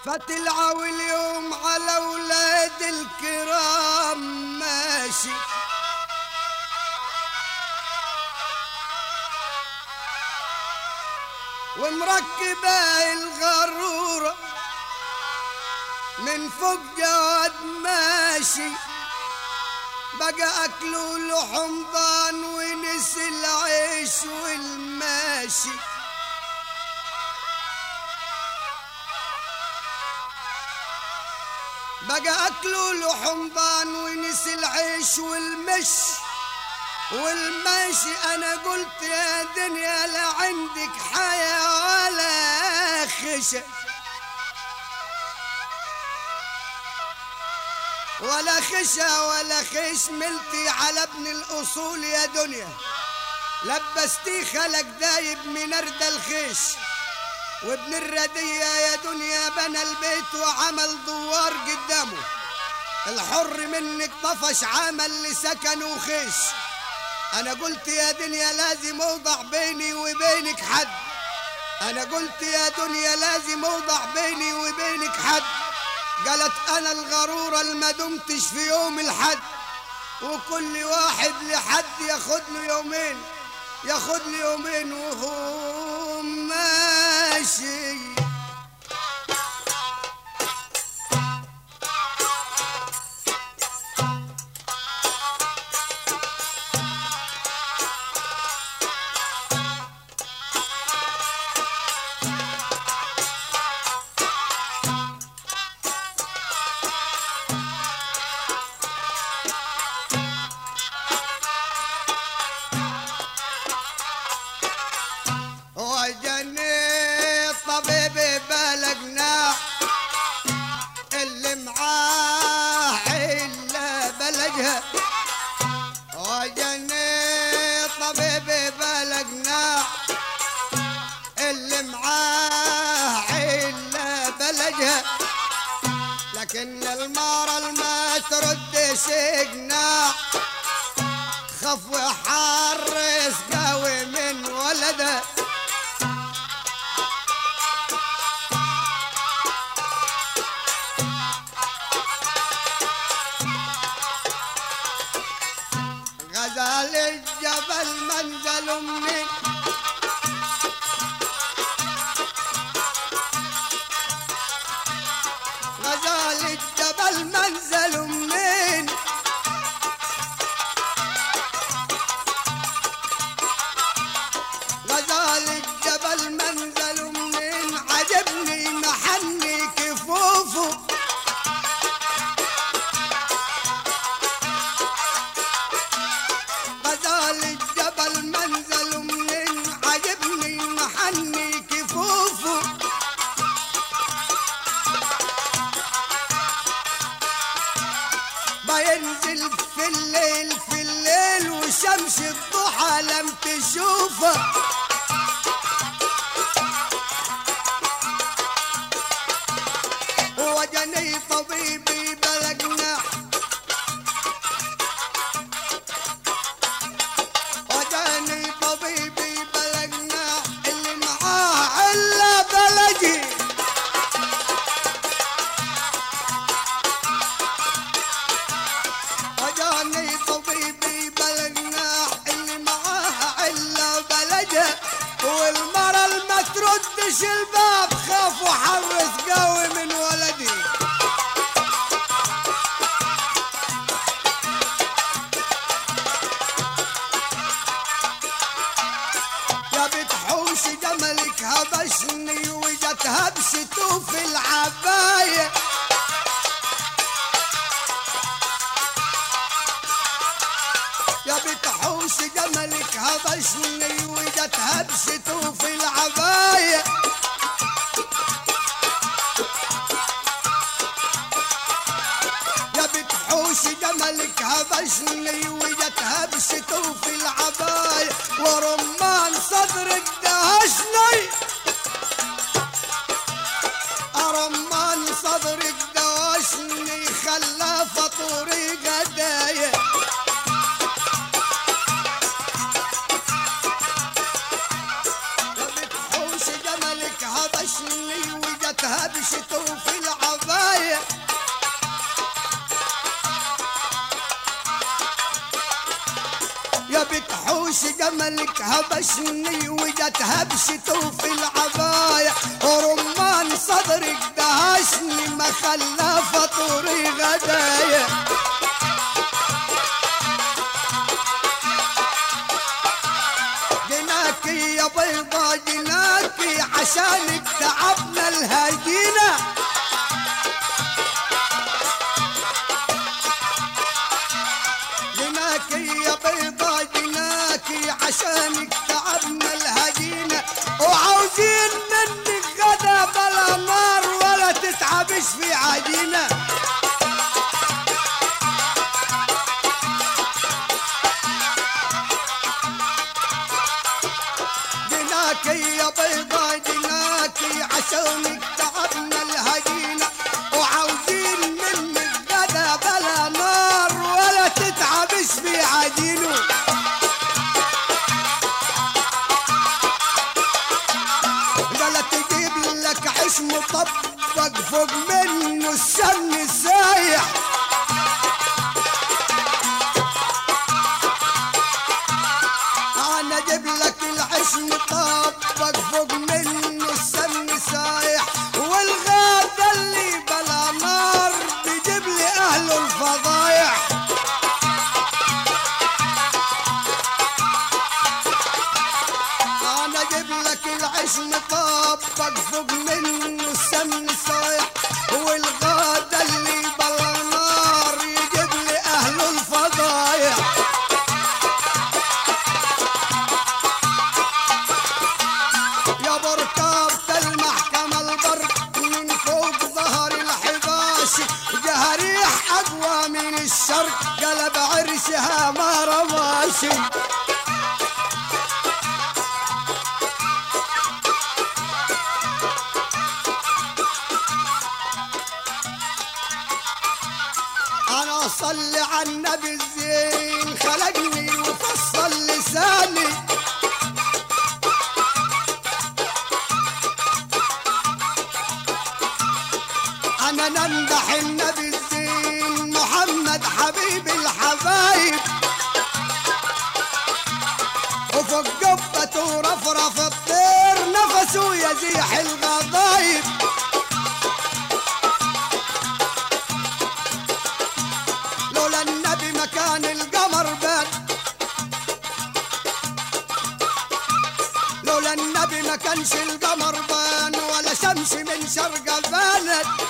فتلعوا اليوم على ولاد الكرام ماشي ومركبة الغرورة من فوق جواد ماشي بقى أكلوا لحم ضان ونسي العيش والماشي بقى أكلوا لحم ضان ونسي العيش والمش والماشي أنا قلت يا دنيا لا عندك حياة ولا خشة ولا خشة ولا خش ملتي على ابن الأصول يا دنيا لبستي خلق دايب من أرض الخش وابن الردية يا دنيا بنى البيت وعمل دوار قدامه الحر منك طفش عمل لسكن وخش انا قلت يا دنيا لازم اوضع بيني وبينك حد انا قلت يا دنيا لازم اوضع بيني وبينك حد قالت انا الغرورة ما دمتش في يوم الحد وكل واحد لحد ياخد له يومين ياخد له يومين وهو ماشي وجني طبيب بلقنا اللي معاه إلا بلقها وجني طبيب بلقنا اللي معاه إلا بلقها لكن المرة ما ترد سجنا خف وحرس قوي من ولده غزال الجبل منزل مني غزال الجبل منزل منين غزال الجبل منزل منين عجبني محني كفوفه غزال الجبل منزل منين عجبني محني كفوفه بينزل في الليل في الليل وشمس الضحى لم تشوفه وجني طبيبي بلقنا وجاني طبيبي بلقنا اللي معاه الا بلدي وجاني طبيبي بلقنا اللي معاه الا بلدي والمرة اللي ما تردش الباب خاف وحرس قوي من ولدي يا بتحوش جملك هبشني وجت هبشته في العباية يا بتحوش جملك هبشني وجت هبشته في العباية يا بتحوش جملك هبشني وجت هبشته في العباية ورمان صدرك دهشني رمان صدرك دهشني خلى فطوري قدايه بتحوش جملك هبشني وجت هبشته في يا بتحوش جملك هبشني وجت هبشته في العباية ورمان صدرك دهشني ما خلى فطوري غدايا جناكي يا بيضة جناكي عشانك تعبنا الهجينة جناكي يا بيضة جناكي عشانك تعبنا الهجينة وعاوزين منك غدا بلا نار ولا تتعبش في عجينة جناكي يا بيضة جناكي عشانك تعبنا الهجينة وعاوزين منك غدا بلا نار ولا تتعبش في عجينه ولا تجيب لك عيش مطبق فوق منه السمن سايح انا اجيب لك العيش مطبق فوق منه السمن سايح والغابة اللي بلا نار بيجيب لي اهله الفضايح انا اجيب لك العيش مطبق فوق منه السمن سايح والغادة اللي بلا نار يجيب لي اهله الفضايح يا بركابة المحكمة البرق من فوق ظهر الحباش جه ريح أقوى من الشرق قلب عرشها ما رماشي أنا أصلي على النبي الزين خلقني وفصل لساني انا نمدح النبي الزين محمد حبيب الحبايب وفوق قبته رفرف الطير نفسه يزيح الغضايب لولا النبي مكان القمر بان لولا النبي ما كانش القمر بان ولا شمس من شرق بانت